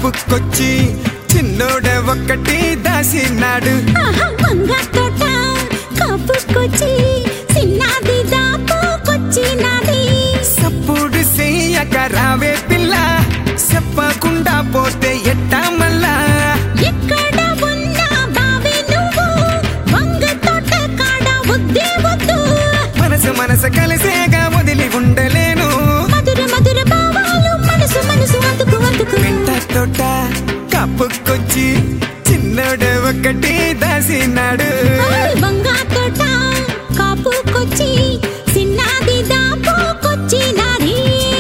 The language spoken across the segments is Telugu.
కప్పుకొచ్చి చిన్నోడ ఒక్కటి దాసినాడు ఆహా వంగ తోట కాపుకొచ్చి చిన్నది దాపుకొచ్చినది సప్పుడు చెయ్యక రావే పిల్ల చెప్పకుండా పోతే ఎట్టా మళ్ళా ఎక్కడ ఉన్నా బావి నువ్వు వంగ తోట కాడ వద్దే వద్దు మనసు మనసు కలిసేగా వదిలి ఉండలేను మధుర మధుర భావాలు మనసు మనసు అందుకు అందుకు వెంట తోట కప్పుకొచ్చి చిన్నోడ ఒక్కటి దాసినాడు ఓయ్ వంగ తోట కాపుకొచ్చి చిన్నది దాపుకొచ్చినది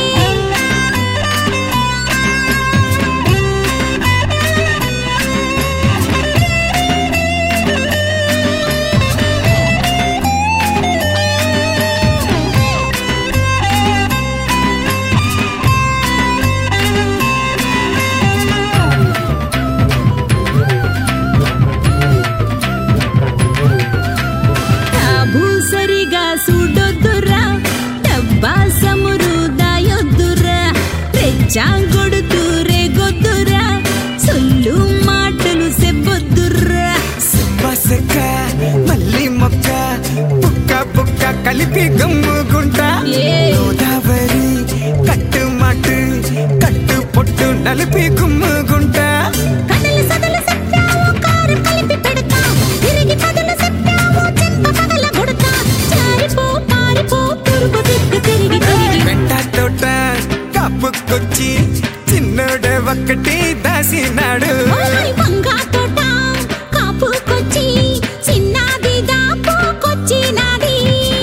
తాబు సరిగా చూడొద్దురా డబ్బా సమురు దాయొద్దురా రెచ్చాంగొడుతూ రేగొద్దురా సొల్లు మాటలు సెబ్బొద్దురా సుబ్బసెక్క మళ్ళీ మొక్క పుక్క పుక్క కలిపి గమ్ముకుంటా ఏ. గోదావరి కట్టు మాటు కట్టు పొట్టు నలిపి గుమ్ముకుంటా కథలు సదలు చెప్పావు కారు కలిపి పెడతా తిరిగి కథలు చెప్పావు చెంప పగల కొడతా జారిపో పారిపో పురుగు దిక్కు తిరిగి తిరిగి వెంట తోట కప్పుకొచ్చి చిన్నోడ ఒక్కటి దాసినాడు ఓయ్ వంగ తోట కాపుకొచ్చి చిన్నది దాపుకొచ్చినది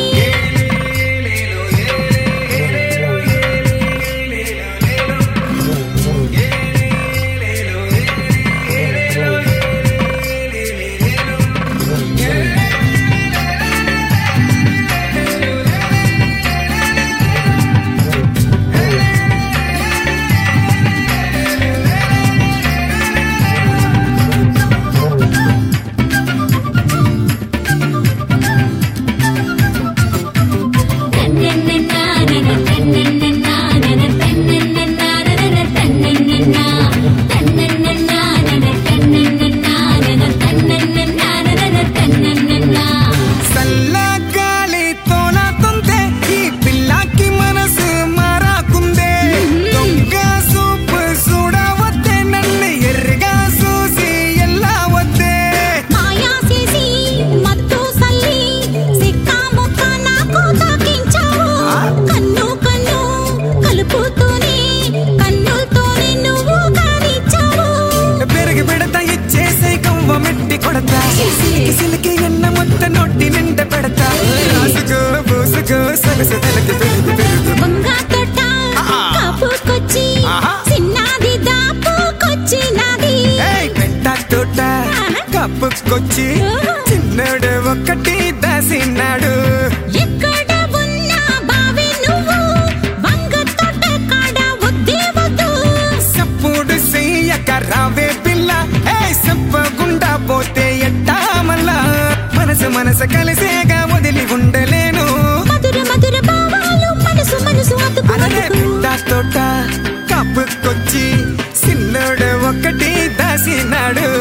సల్లా గాలి తోలాతుందే ఈ పిల్లకి మనసు మారాకుందే దొంగ సూపు చూడవద్దే నన్ను ఎర్రగా చూసి ఎలా వద్దే మాయా చేసి మత్తు సల్లి సిక్కా ముక్క నాకు తాకించావు కన్ను కన్ను కలుపుతూనే కన్నులతోనే నువ్వు కానిచ్చావు పెరిగి పెడతా ఇచ్చేసే కవ్వ మెట్టి కొడతా సిలికి సిలికి ఎన్న మొత్త నొట్టి నిండ పెడతా రాసుకో పూసుకో సొగసు తలకి పెరుగు పెరుగు వంగ తోట కాపుకొచ్చి ఆహా. చిన్నది దాపుకొచ్చినది ఏయ్ పెంట తోట కప్పుకొచ్చి చిన్నడు ఒక్కటి దాసినాడు ఎక్కడ ఉన్నా బావి నువ్వు వంగ తోట కాడ వద్దే వద్దు సప్పుడు చెయ్యక రావే పిల్ల ఏ చెప్పకుండా పోతే ఎట్టా మళ్ళా మనసు మనసు కలిసేగా వదిలి ఉండలేను మధుర మధుర భావాలు మనసు మనసు అందుకు అరే అందుకు బిడ్డ తోట కప్పుకొచ్చి చిన్నోడు ఒక్కటి దాసినాడు